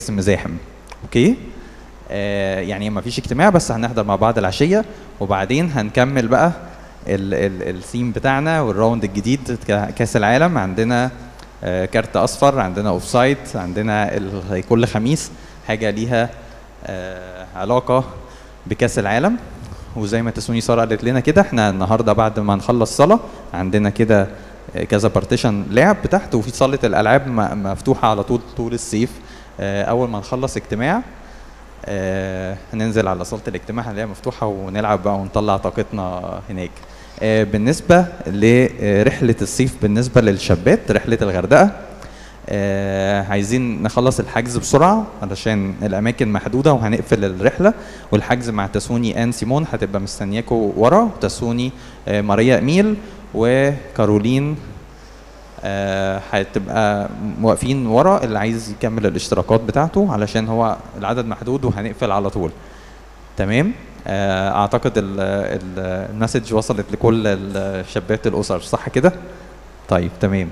مزاحم اوكي آه يعني ما فيش اجتماع بس هنحضر مع بعض العشيه وبعدين هنكمل بقى ال- ال- الثيم بتاعنا والراوند الجديد ك- كاس العالم عندنا آه كارت اصفر عندنا اوف سايد عندنا ال- كل خميس حاجه ليها آه علاقه بكاس العالم وزي ما تسوني ساره قالت لنا كده احنا النهارده بعد ما نخلص صلاه عندنا كده آه، كذا بارتيشن لعب تحت وفي صاله الالعاب م- مفتوحه على طول طول الصيف آه، اول ما نخلص اجتماع آه، هننزل على صاله الاجتماع هنلاقيها مفتوحه ونلعب بقى ونطلع طاقتنا هناك آه، بالنسبه لرحله الصيف بالنسبه للشابات رحله الغردقه آه، عايزين نخلص الحجز بسرعه علشان الاماكن محدوده وهنقفل الرحله والحجز مع تسوني ان سيمون هتبقى مستنياكوا ورا تسوني آه، ماريا اميل وكارولين آه، هتبقى واقفين ورا اللي عايز يكمل الاشتراكات بتاعته علشان هو العدد محدود وهنقفل على طول تمام آه، اعتقد ال- ال- المسج وصلت لكل الشابات الاسر صح كده طيب تمام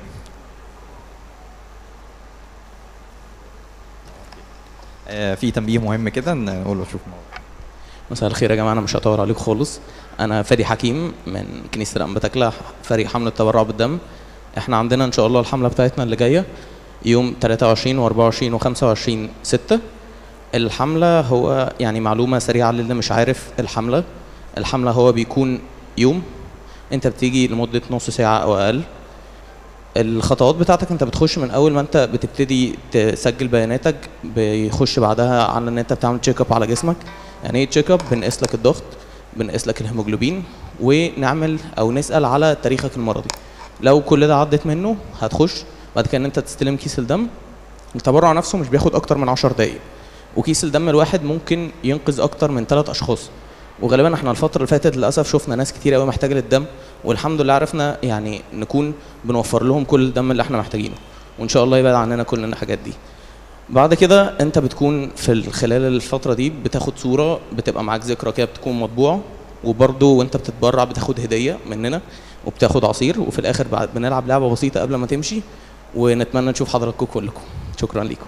آه، في تنبيه مهم كده نقوله شوف موضوع. مساء الخير يا جماعه انا مش هطول عليكم خالص انا فادي حكيم من كنيسه الانبا تكلا فريق حمله التبرع بالدم احنا عندنا ان شاء الله الحمله بتاعتنا اللي جايه يوم 23 و24 و25 6 الحمله هو يعني معلومه سريعه للي مش عارف الحمله الحمله هو بيكون يوم انت بتيجي لمده نص ساعه او اقل الخطوات بتاعتك انت بتخش من اول ما انت بتبتدي تسجل بياناتك بيخش بعدها على ان انت بتعمل تشيك اب على جسمك يعني ايه تشيك اب بنقيس لك الضغط بنقيس لك الهيموجلوبين ونعمل او نسال على تاريخك المرضي لو كل ده عدت منه هتخش بعد كده ان انت تستلم كيس الدم التبرع نفسه مش بياخد اكتر من 10 دقايق وكيس الدم الواحد ممكن ينقذ اكتر من ثلاث اشخاص وغالبا احنا الفتره اللي فاتت للاسف شفنا ناس كتير قوي محتاجه للدم والحمد لله عرفنا يعني نكون بنوفر لهم كل الدم اللي احنا محتاجينه وان شاء الله يبعد عننا كل الحاجات دي بعد كده انت بتكون في خلال الفتره دي بتاخد صوره بتبقى معاك ذكرى كده بتكون مطبوعه وبرده وانت بتتبرع بتاخد هديه مننا وبتاخد عصير وفي الاخر بعد بنلعب لعبه بسيطه قبل ما تمشي ونتمنى نشوف حضراتكم كلكم شكرا لكم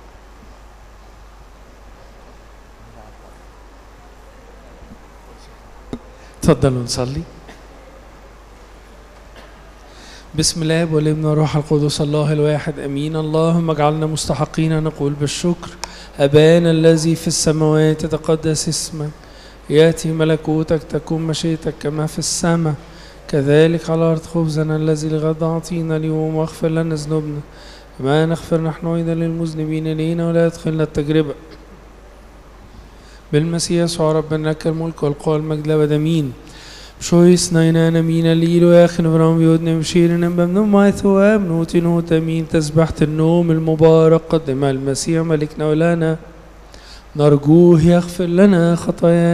تفضلوا نصلي بسم الله والابن والروح القدس الله الواحد امين اللهم اجعلنا مستحقين نقول بالشكر ابانا الذي في السماوات يتقدس اسمك ياتي ملكوتك تكون مشيئتك كما في السماء كذلك على الارض خبزنا الذي لغد اعطينا اليوم واغفر لنا ذنوبنا كما نغفر نحن ايضا للمذنبين الينا ولا تدخلنا التجربه بالمسيح يسوع ربنا لك الملك والقوة والمجد لابد امين بشويس ناينا مين الليل واخن برام بيودنا بشيرنا بمنو ما ثواب نوتي نوت امين تسبحة النوم المبارك قدم المسيح ملكنا ولانا نرجوه يغفر لنا خطايانا